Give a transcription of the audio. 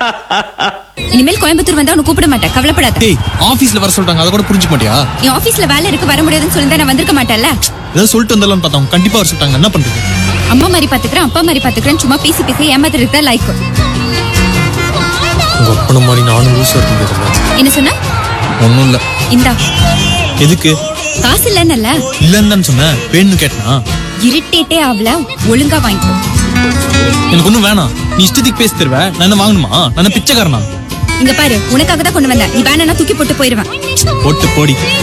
இனிமேல் கோயம்புத்தூர் வந்தா உன்னை கூப்பிட மாட்டேன் கவலைப்படாத டேய் ஆபீஸ்ல வர சொல்றாங்க அதை கூட புரிஞ்சுக்க மாட்டியா என் ஆபீஸ்ல வேலை இருக்கு வர முடியாதுன்னு சொல்லி நான் வந்திருக்க மாட்டேன்ல ஏதாவது சொல்லிட்டு வந்தாலும் பார்த்தோம் கண்டிப்பா வர சொல்லிட்டாங்க என்ன பண்றது அம்மா மாதிரி பாத்துக்கிறேன் அப்பா மாதிரி பாத்துக்கிறேன் சும்மா பேசி பேசி ஏமாத்துறதுக்கு தான் லைக் உங்க அப்பன மாதிரி நானும் லூஸ் இருந்தது என்ன சொன்ன ஒன்றும் இல்லை இந்தா எதுக்கு காசு இல்லைன்னல்ல இல்லைன்னு தானே சொன்னேன் வேணும்னு கேட்டனா இரிட்டேட்டே ஆகல ஒழுங்கா வாங்கிக்கோ எனக்கு ஒன்றும் வேணாம் நீ இஷ்டத்துக்கு பேசி தருவ நான் என்ன வாங்கணுமா நான் என்ன பிச்சைக்காரனா இங்க பாரு உனக்காக தான் கொண்டு வந்தேன் நீ வேணா தூக்கி போட்டு போயிருவேன் போட்டு போடி